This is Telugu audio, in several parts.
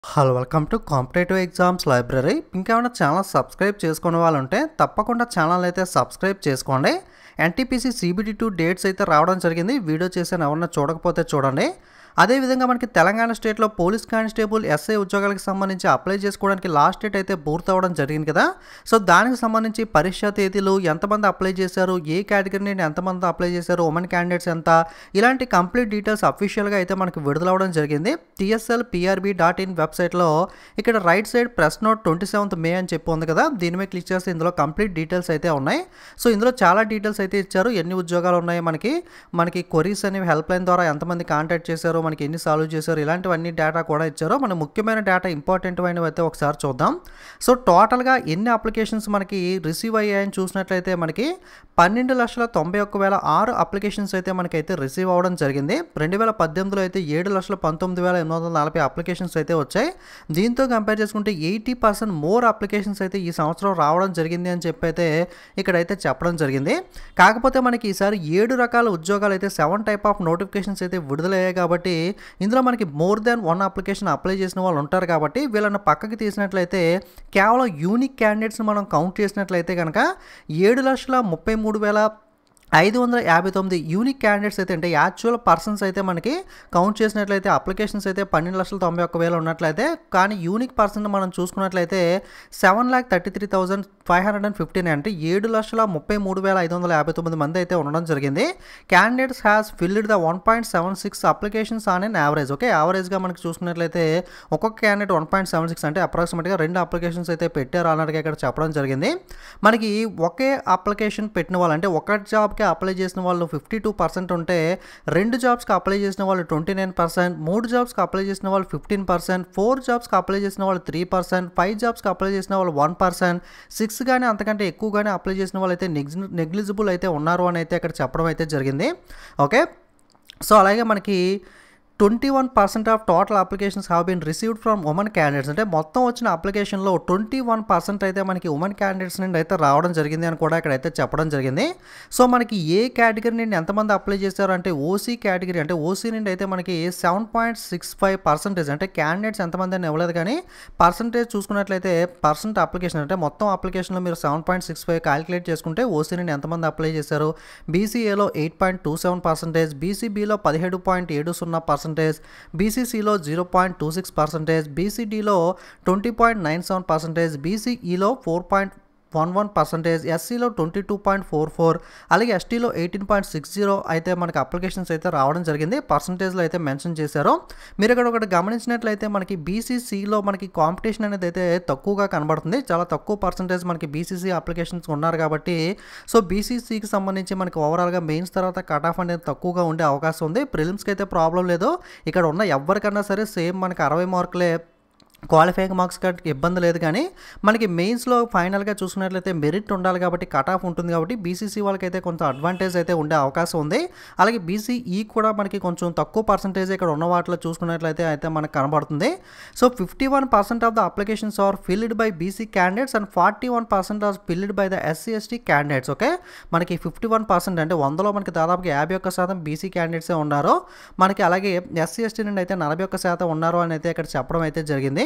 hello welcome to competitive exams library ఇంకేమైనా ఛానల్ సబ్స్క్రైబ్ చేసుకునే వాళ్ళు ఉంటే తప్పకుండా ఛానల్ అయితే సబ్స్క్రైబ్ చేసుకోండి ఎన్టీపీసీ సిబిడి టూ డేట్స్ అయితే రావడం జరిగింది వీడియో చేసిన ఎవరన్నా చూడకపోతే చూడండి అదేవిధంగా మనకి తెలంగాణ స్టేట్లో పోలీస్ కానిస్టేబుల్ ఎస్ఐ ఉద్యోగాలకు సంబంధించి అప్లై చేసుకోవడానికి లాస్ట్ డేట్ అయితే పూర్తవడం జరిగింది కదా సో దానికి సంబంధించి పరీక్షా తేదీలు ఎంతమంది అప్లై చేశారు ఏ కేటగిరీ నుండి ఎంతమంది అప్లై చేశారు ఉమెన్ క్యాండిడేట్స్ ఎంత ఇలాంటి కంప్లీట్ డీటెయిల్స్ అఫీషియల్గా అయితే మనకి విడుదలవడం జరిగింది టీఎస్ఎల్ పిఆర్బి డాట్ ఇన్ వెబ్సైట్లో ఇక్కడ right side press note twenty seventh May అని చెప్పి ఉంది కదా దీని మీద క్లిక్ చేస్తే ఇందులో కంప్లీట్ డీటెయిల్స్ అయితే ఉన్నాయి సో ఇందులో చాలా డీటెయిల్స్ అయితే ఇచ్చారు ఎన్ని ఉద్యోగాలు ఉన్నాయి మనకి మనకి కొరీస్ అనేవి హెల్ప్ లైన్ ద్వారా ఎంతమంది కాంటాక్ట్ చేశారు మనకి ఎన్ని సాల్వ్ చేశారు ఇలాంటివన్నీ డేటా కూడా ఇచ్చారు మన ముఖ్యమైన డేటా ఇంపార్టెంట్ అయినవి అయితే ఒకసారి చూద్దాం సో టోటల్గా ఎన్ని అప్లికేషన్స్ మనకి రిసీవ్ అయ్యాయని చూసినట్లయితే మనకి పన్నెండు లక్షల తొంభై ఒక్క వేల ఆరు అప్లికేషన్స్ అయితే మనకైతే రిసీవ్ అవ్వడం జరిగింది రెండు వేల పద్దెనిమిదిలో అయితే ఏడు లక్షల పంతొమ్మిది వేల ఎనిమిది వందల నలభై అప్లికేషన్స్ అయితే వచ్చాయి దీంతో కంపేర్ చేసుకుంటే ఎయిటీ పర్సెంట్ మోర్ అప్లికేషన్స్ అయితే ఈ సంవత్సరం రావడం జరిగింది అని చెప్పి అయితే ఇక్కడైతే చెప్పడం జరిగింది కాకపోతే మనకి ఈసారి ఏడు రకాల ఉద్యోగాలు అయితే సెవెన్ టైప్ ఆఫ్ నోటిఫికేషన్స్ అయితే విడుదలయ్యాయి కాబట్టి ఇందులో మనకి more than one application apply చేసిన వాళ్ళు ఉంటారు కాబట్టి వీళ్ళని పక్కకి తీసినట్లయితే కేవలం యూనిక్ క్యాండిడేట్స్ని మనం కౌంట్ చేసినట్లయితే కనుక ఏడు లక్షల ముప్పై మూడు వేల ఐదు వందల యాభై తొమ్మిది యూనిక్ క్యాండిడేట్స్ అయితే అంటే యాక్చువల్ పర్సన్స్ అయితే మనకి కౌంట్ చేసినట్లయితే అప్లికేషన్స్ అయితే పన్నెండు లక్షల తొంభై ఒక్క వేలు ఉన్నట్లయితే కానీ యూనిక్ పర్సన్ మనం చూసుకున్నట్లయితే seven lakh thirty three thousand five hundred and fifteen అంటే ఏడు లక్షల ముప్పై మూడు వేల ఐదు వందల యాభై తొమ్మిది మంది అయితే ఉండడం జరిగింది candidates has filled the one point seven six applications on an average okay యావరేజ్గా మనకి చూసుకున్నట్లయితే ఒక్కొక్క candidate one point seven six అంటే అప్రాక్సిమేట్గా రెండు అప్లికేషన్స్ అయితే పెట్టారు అన్నట్టుగా ఇక్కడ చెప్పడం జరిగింది మనకి ఒకే అప్లికేషన్ పెట్టిన వాళ్ళు అంటే ఒక జాబ్కి అప్లై చేసిన వాళ్ళు ఫిఫ్టీ టూ పర్సెంట్ ఉంటే రెండు జాబ్స్కి అప్లై చేసిన వాళ్ళు ట్వంటీ నైన్ పర్సెంట్ మూడు జాబ్స్కి అప్లై చేసిన వాళ్ళు ఫిఫ్టీన్ పర్సెంట్ ఫోర్ జాబ్స్కి అప్లై చేసిన వాళ్ళు త్రీ పర్సెంట్ ఫైవ్ జాబ్స్కి అప్లై చేసిన వాళ్ళు వన్ పర్సెంట్ సిక్స్ కానీ అంతకంటే ఎక్కువగానే అప్లై చేసిన వాళ్ళు అయితే నెగ్లిజిబుల్ అయితే ఉన్నారు అని అయితే అక్కడ చెప్పడం అయితే జరిగింది ఓకే సో అలాగే మనకి twenty one percent of total applications have been received from women candidates అంటే మొత్తం వచ్చిన అప్లికేషన్లో ట్వంటీ వన్ పర్సెంట్ అయితే మనకి ఉమెన్ క్యాండిడేట్స్ నుండి అయితే రావడం జరిగింది అని కూడా ఇక్కడ అయితే చెప్పడం జరిగింది సో మనకి ఏ కేటగిరీ నుండి ఎంతమంది అప్లై చేశారు అంటే ఓసీ కేటగిరీ అంటే ఓసీ నుండి అయితే మనకి seven point six five percentage అంటే క్యాండిడేట్స్ ఎంతమంది అని ఇవ్వలేదు కానీ పర్సంటేజ్ చూసుకున్నట్లయితే పర్సెంట్ అప్లికేషన్ అంటే మొత్తం అప్లికేషన్లో మీరు seven point six five calculate చేసుకుంటే ఓసీ నుండి ఎంతమంది అప్లై చేశారు బీసీఏలో eight point two seven percentage బీసీబీలో పదిహేడు పాయింట్ ఏడు సున్నా పర్సెంటేజ్ బీసీసీలో zero point two six percentage బీసీడీలో twenty point nine seven percentage బీసీఈలో four point one one percentage ఎస్సీలో twenty two point four four అలాగే ఎస్టీలో ఎయిటీన్ పాయింట్ సిక్స్ జీరో అయితే మనకి అప్లికేషన్స్ అయితే రావడం జరిగింది పర్సంటేజ్లో అయితే మెన్షన్ చేశారు మీరు ఇక్కడ ఒకటి గమనించినట్లయితే మనకి బీసీసీలో మనకి కాంపిటీషన్ అనేది అయితే తక్కువగా కనబడుతుంది చాలా తక్కువ పర్సంటేజ్ మనకి బీసీసీ అప్లికేషన్స్ ఉన్నారు కాబట్టి సో బీసీసీకి సంబంధించి మనకి ఓవరాల్గా మెయిన్స్ తర్వాత కట్ ఆఫ్ అనేది తక్కువగా ఉండే అవకాశం ఉంది ప్రిలిమ్స్కి అయితే ప్రాబ్లం లేదు ఇక్కడ ఉన్న ఎవరికన్నా సరే సేమ్ మనకి అరవై మార్కులే క్వాలిఫైయింగ్ మార్క్స్ కట్కి ఇబ్బంది లేదు కానీ మనకి మెయిన్స్లో ఫైనల్గా చూసుకున్నట్లయితే మెరిట్ ఉండాలి కాబట్టి కట్ ఆఫ్ ఉంటుంది కాబట్టి బీసీసీ వాళ్ళకైతే కొంచెం అడ్వాంటేజ్ అయితే ఉండే అవకాశం ఉంది అలాగే బీసీఈ కూడా మనకి కొంచెం తక్కువ పర్సంటేజ్ ఇక్కడ ఉన్న వాటిలో చూసుకున్నట్లయితే అయితే మనకు కనబడుతుంది so fifty one percent of the applications are filled by BC candidates and forty one percent are filled by the SC ST candidates okay మనకి ఫిఫ్టీ వన్ పర్సెంట్ అంటే వందలో మనకి దాదాపుగా యాభై ఒక్క శాతం బీసీ క్యాండిడేట్సే ఉన్నారు మనకి అలాగే ఎస్సీ ఎస్టీ నుండి అయితే నలభై ఒక్క శాతం ఉన్నారు అని అయితే ఇక్కడ చెప్పడం అయితే జరిగింది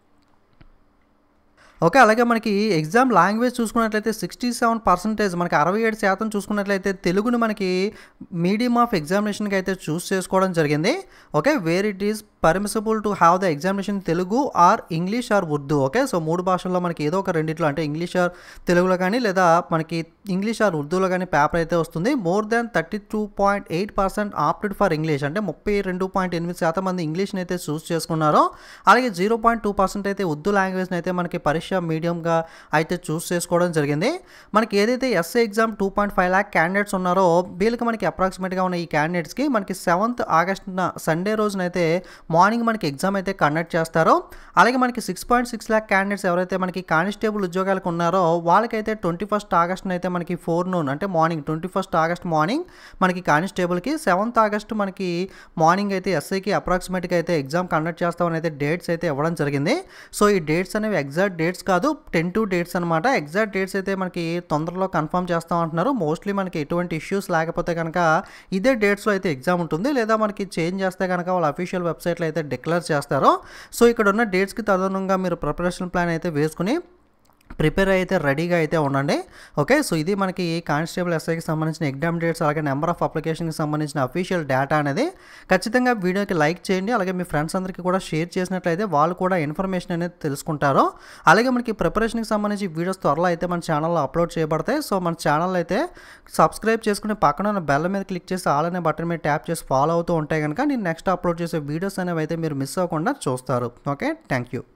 ఓకే అలాగే మనకి ఎగ్జామ్ లాంగ్వేజ్ చూసుకున్నట్లయితే సిక్స్టీ సెవెన్ పర్సెంటేజ్ మనకి అరవై ఏడు శాతం చూసుకున్నట్లయితే తెలుగుని మనకి మీడియం ఆఫ్ ఎగ్జామినేషన్కి అయితే చూస్ చేసుకోవడం జరిగింది okay where it is permissible to have the examination Telugu or English or Urdu okay so మూడు భాషల్లో మనకి ఏదో ఒక రెండిట్లో అంటే ఇంగ్లీష్ ఆర్ తెలుగులో కానీ లేదా మనకి ఇంగ్లీష్ ఆర్ ఉర్దూలో కానీ పేపర్ అయితే వస్తుంది more than thirty two point eight percent opted for English అంటే ముప్పై రెండు పాయింట్ ఎనిమిది శాతం మంది ఇంగ్లీష్ని అయితే చూస్ చేసుకున్నారో అలాగే జీరో పాయింట్ టూ పర్సెంట్ అయితే ఉర్దూ లాంగ్వేజ్ని అయితే మనకి పరీక్ష మీడియంగా అయితే చూస్ చేసుకోవడం జరిగింది మనకి ఏదైతే SA exam two point five lakh candidates ఉన్నారో వీళ్ళకి మనకి అప్రాక్సిమేట్గా ఉన్న ఈ క్యాండిడేట్స్కి మనకి సెవెంత్ ఆగస్టున సండే రోజునైతే మార్నింగ్ మనకి ఎగ్జామ్ అయితే కండక్ట్ చేస్తారో అలాగే మనకి six point six lakh candidates ఎవరైతే మనకి కానిస్టేబుల్ ఉద్యోగాలకు ఉన్నారో వాళ్ళకైతే ట్వంటీ ఫస్ట్ ఆగస్ట్న అయితే మనకి ఫోర్ నూన్ అంటే morning twenty first August morning మనకి కానిస్టేబుల్కి సెవెంత్ ఆగస్ట్ మనకి మార్నింగ్ అయితే ఎస్ఐకి అప్రాక్సిమేట్గా అయితే ఎగ్జామ్ కండక్ట్ చేస్తామని అయితే డేట్స్ అయితే ఇవ్వడం జరిగింది సో ఈ డేట్స్ అనేవి ఎగ్జాక్ట్ డేట్స్ కాదు టెన్ టు డేట్స్ అనమాట ఎగ్జాక్ట్ డేట్స్ అయితే మనకి తొందరలో కన్ఫర్మ్ చేస్తాం అంటున్నారు మోస్ట్లీ మనకి ఎటువంటి ఇష్యూస్ లేకపోతే కనుక ఇదే డేట్స్లో అయితే ఎగ్జామ్ ఉంటుంది లేదా మనకి చేంజ్ చేస్తే కనుక వాళ్ళ అఫీషియల్ వెబ్సైట్ డేట్లు అయితే డిక్లేర్ చేస్తారో సో ఇక్కడ ఉన్న డేట్స్కి తదనుగుణంగా మీరు ప్రిపరేషన్ ప్లాన్ అయితే వేసుకుని ప్రిపేర్ అయితే రెడీగా అయితే ఉండండి ఓకే సో ఇది మనకి ఈ కానిస్టేబుల్ ఎస్ఐకి సంబంధించిన ఎగ్జామ్ డేట్స్ అలాగే నెంబర్ ఆఫ్ అప్లికేషన్కి సంబంధించిన అఫీషియల్ డేటా అనేది ఖచ్చితంగా వీడియోకి లైక్ చేయండి అలాగే మీ ఫ్రెండ్స్ అందరికీ కూడా షేర్ చేసినట్లయితే వాళ్ళు కూడా ఇన్ఫర్మేషన్ అనేది తెలుసుకుంటారు అలాగే మనకి ప్రిపరేషన్కి సంబంధించి వీడియోస్ త్వరలో అయితే మన ఛానల్లో అప్లోడ్ చేయబడతాయి సో మన ఛానల్ అయితే సబ్స్క్రైబ్ చేసుకుని పక్కన ఉన్న బెల్ మీద క్లిక్ చేసి ఆల్ అనే బటన్ మీద ట్యాప్ చేసి ఫాలో అవుతూ ఉంటే కనుక నేను నెక్స్ట్ అప్లోడ్ చేసే వీడియోస్ అనేవి అయితే మీరు మిస్ అవ్వకుండా చూస్తారు ఓకే థ్యాంక్ యూ